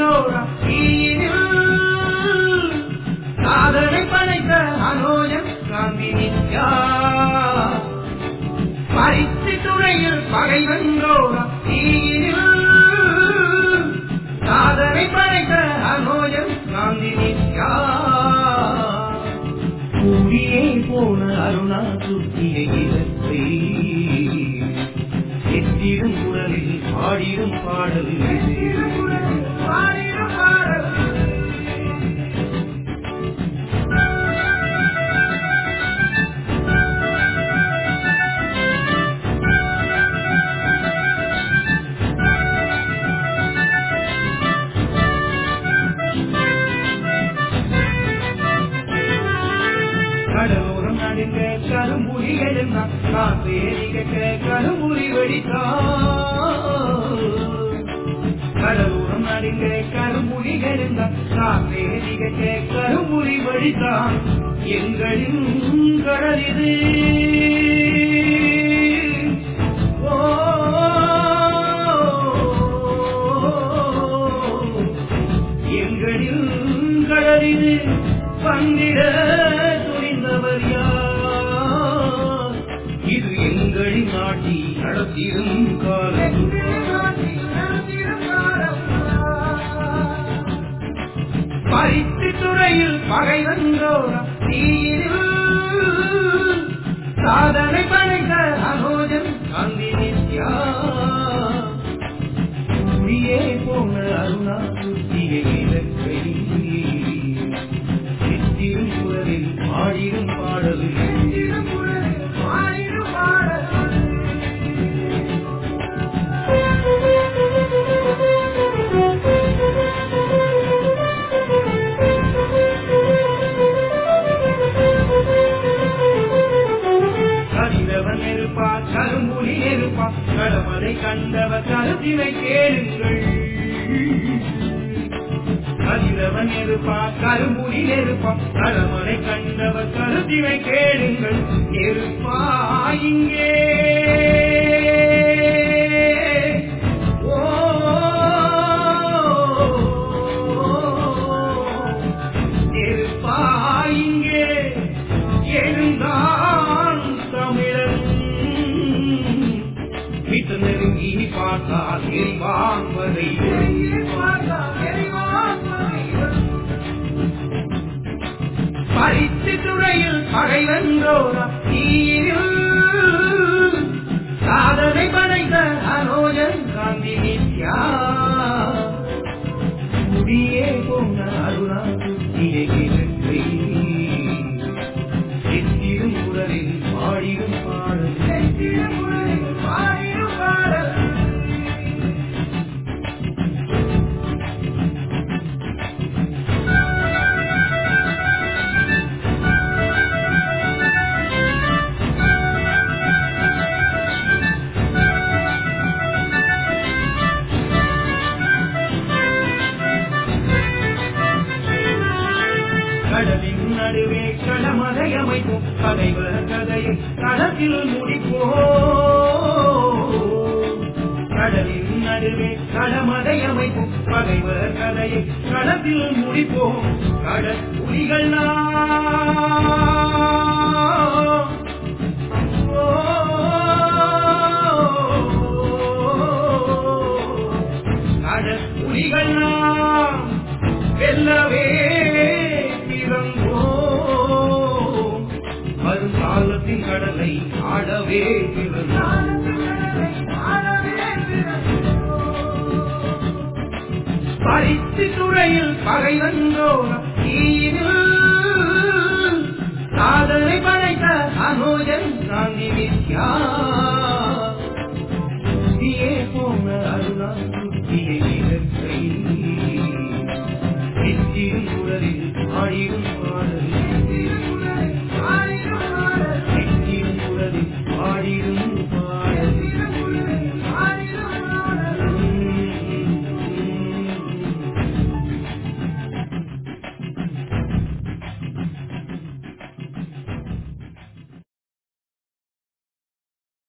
வென்றோரா தீயினில் சாதனை படைத்த அனோஜன் காந்தி நித்யா பரிசு துறையில் பகை வென்றோரா தீயினில் சாதனை படைத்த அனோஜன் காந்தி நித்யா கூடியே போன அருணா சுத்திய இலக்கை எத்திடும் குரலில் பாடிடும் பாடல் பாடிடும் பாடல் கடலோரம் நடுங்க கரும்புலி எழுந்தான் நான் வேடிக்க கரும்புலி வெடித்தான் கடலோரம் நடுங்க கரும்புலி எழுந்தான் நான் வேடிக்க கரும்புலி வெடித்தான் எங்களின் கடலிது ஓ எங்களில் கடலிது பங்கிட துணிந்தவர் யார் இது எங்களின் நாட்டி நடத்திடும் காலம் பரிசு துறையில் பகை வந்தோரா தீயினில் சாதனை படைத்த அனோஜன் காந்தி நித்யா கூடியே போன அருணா சுத்திய இலக்கை சித்திரும் குரலில் பாடிடும் பாடல் பாடிடும் பாடல் கதிரவன் இருப்பா கரும்புலி இருப்பா கடமலை கண்டவர் கருத்தினை கேளுங்கள் கதிரவன் இருப்பா கரும்புலி நெருப்பா கடமலை கண்டவர் கருத்தினை கேளுங்கள் நெருப்பா இங்கே ஓ நெருப்பா இங்கே எழுந்தான் தமிழன் வீட்டு நெருங்கி பார்த்தால் எரிவான் வரை பரிசு துறையில் பகை வென்றோரா தீயில் சாதனை படைத்த அனோஜன் காந்தி நித்யா முடியே போன அருணா சுத்திய இலக்கை எத்திடும் குரலில் பாடிடும் பாடல் எத்திடும் குரலில் பாடிடும் பாடல் கடலின் நடுவே கடமலை அமைப்போம் கதைவர் கதையை கடத்தில் முடிப்போம் கடலின் நடுவே கடமலை அமைப்போம் பகைவர் கதையை கடத்தில் முடிப்போம் கடல் புலிகள் நாம் ஓ, கடல் புலிகள் நாம் வெல்லவே பிறந்தோம் வருங்காலத்தின் கடலை ஆடவே பிறந்தோம் பரிசு துறையில் பகை வந்தோம் தீயினில் சாதனை படைத்த அனோஜன் காந்தி வித்யா சுத்தியே போன அருணா சுத்திய இலக்கை எத்தியும் குரலில் ஆடிடும்